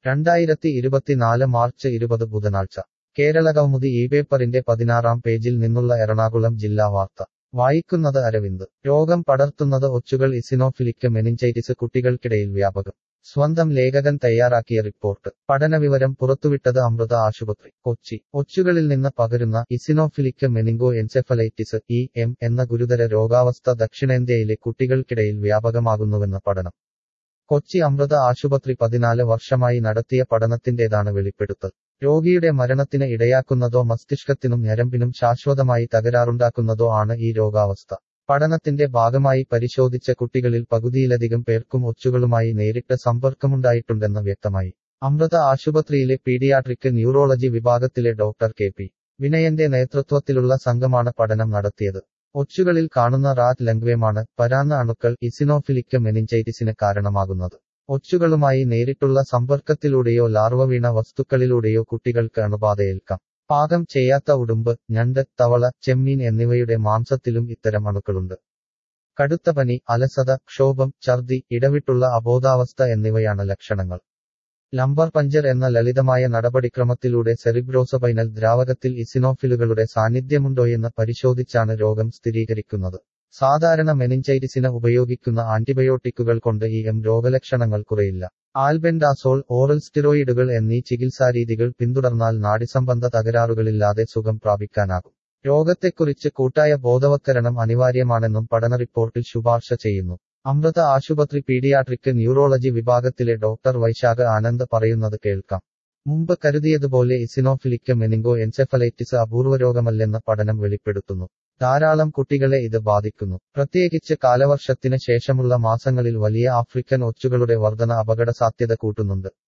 രണ്ടായിരത്തി ഇരുപത്തിനാല് മാർച്ച് ഇരുപത് ബുധനാഴ്ച കേരള കൗമുദി ഈ പേപ്പറിന്റെ പതിനാറാം പേജിൽ നിന്നുള്ള എറണാകുളം ജില്ലാ വാർത്ത വായിക്കുന്നത് അരവിന്ദ് രോഗം പടർത്തുന്നത് ഒച്ചുകൾ ഇസിനോഫിലിക്ക് മെനിഞ്ചൈറ്റിസ് കുട്ടികൾക്കിടയിൽ വ്യാപകം സ്വന്തം ലേഖകൻ തയ്യാറാക്കിയ റിപ്പോർട്ട് പഠനവിവരം പുറത്തുവിട്ടത് അമൃത ആശുപത്രി കൊച്ചി ഒച്ചുകളിൽ നിന്ന് പകരുന്ന eosinophilic meningoencephalitis E M എന്ന ഗുരുതര രോഗാവസ്ഥ ദക്ഷിണേന്ത്യയിലെ കുട്ടികൾക്കിടയിൽ വ്യാപകമാകുന്നുവെന്ന് പഠനം കൊച്ചി അമൃത ആശുപത്രി പതിനാല് വർഷമായി നടത്തിയ പഠനത്തിന്റേതാണ് വെളിപ്പെടുത്തൽ രോഗിയുടെ മരണത്തിന് ഇടയാക്കുന്നതോ മസ്തിഷ്കത്തിനും ഞരമ്പിനും ശാശ്വതമായി തകരാറുണ്ടാക്കുന്നതോ ആണ് ഈ രോഗാവസ്ഥ പഠനത്തിന്റെ ഭാഗമായി പരിശോധിച്ച കുട്ടികളിൽ പകുതിയിലധികം പേർക്കും ഒച്ചുകളുമായി നേരിട്ട് സമ്പർക്കമുണ്ടായിട്ടുണ്ടെന്ന് വ്യക്തമായി അമൃത ആശുപത്രിയിലെ പീഡിയാട്രിക് ന്യൂറോളജി വിഭാഗത്തിലെ ഡോക്ടർ കെ പി വിനയന്റെ നേതൃത്വത്തിലുള്ള സംഘമാണ് പഠനം നടത്തിയത് ഒച്ചുകളിൽ കാണുന്ന റാറ്റ് ലംഗ്വേമാണ് പരാന്ന അണുക്കൾ ഇസിനോഫിലിക്ക് മെനിഞ്ചൈറ്റിസിന് കാരണമാകുന്നത് ഒച്ചുകളുമായി നേരിട്ടുള്ള സമ്പർക്കത്തിലൂടെയോ ലാർവ വീണ വസ്തുക്കളിലൂടെയോ കുട്ടികൾക്ക് അണുബാധയേൽക്കാം പാകം ചെയ്യാത്ത ഉടുമ്പ് ഞണ്ട് തവള ചെമ്മീൻ എന്നിവയുടെ മാംസത്തിലും ഇത്തരം അണുക്കളുണ്ട് കടുത്ത പനി അലസത ക്ഷോഭം ഛർദി ഇടവിട്ടുള്ള അബോധാവസ്ഥ എന്നിവയാണ് ലക്ഷണങ്ങൾ ലംബർ പഞ്ചർ എന്ന ലളിതമായ നടപടിക്രമത്തിലൂടെ സെറിബ്രോസപൈനൽ ദ്രാവകത്തിൽ ഇസിനോഫിലുകളുടെ സാന്നിധ്യമുണ്ടോയെന്ന് പരിശോധിച്ചാണ് രോഗം സ്ഥിരീകരിക്കുന്നത് സാധാരണ മെനിഞ്ചൈറ്റിസിന് ഉപയോഗിക്കുന്ന ആന്റിബയോട്ടിക്കുകൾ കൊണ്ട് ഈ എം രോഗലക്ഷണങ്ങൾ കുറയില്ല ആൽബെൻഡാസോൾ ഓറൽ സ്റ്റിറോയിഡുകൾ എന്നീ ചികിത്സാരീതികൾ പിന്തുടർന്നാൽ നാഡിസംബന്ധ തകരാറുകളില്ലാതെ സുഖം പ്രാപിക്കാനാകും രോഗത്തെക്കുറിച്ച് കൂട്ടായ ബോധവത്കരണം അനിവാര്യമാണെന്നും പഠന റിപ്പോർട്ടിൽ ശുപാർശ ചെയ്യുന്നു അമൃത ആശുപത്രി പീഡിയാട്രിക് ന്യൂറോളജി വിഭാഗത്തിലെ ഡോക്ടർ വൈശാഖ ആനന്ദ് പറയുന്നത് കേൾക്കാം മുമ്പ് കരുതിയതുപോലെ ഇസിനോഫിലിക്ക് മെനിങ്കോ എൻസെഫലൈറ്റിസ് അപൂർവ രോഗമല്ലെന്ന് പഠനം വെളിപ്പെടുത്തുന്നു ധാരാളം കുട്ടികളെ ഇത് ബാധിക്കുന്നു പ്രത്യേകിച്ച് കാലവർഷത്തിന് ശേഷമുള്ള മാസങ്ങളിൽ വലിയ ആഫ്രിക്കൻ ഒച്ചുകളുടെ വർധന അപകട സാധ്യത കൂട്ടുന്നുണ്ട്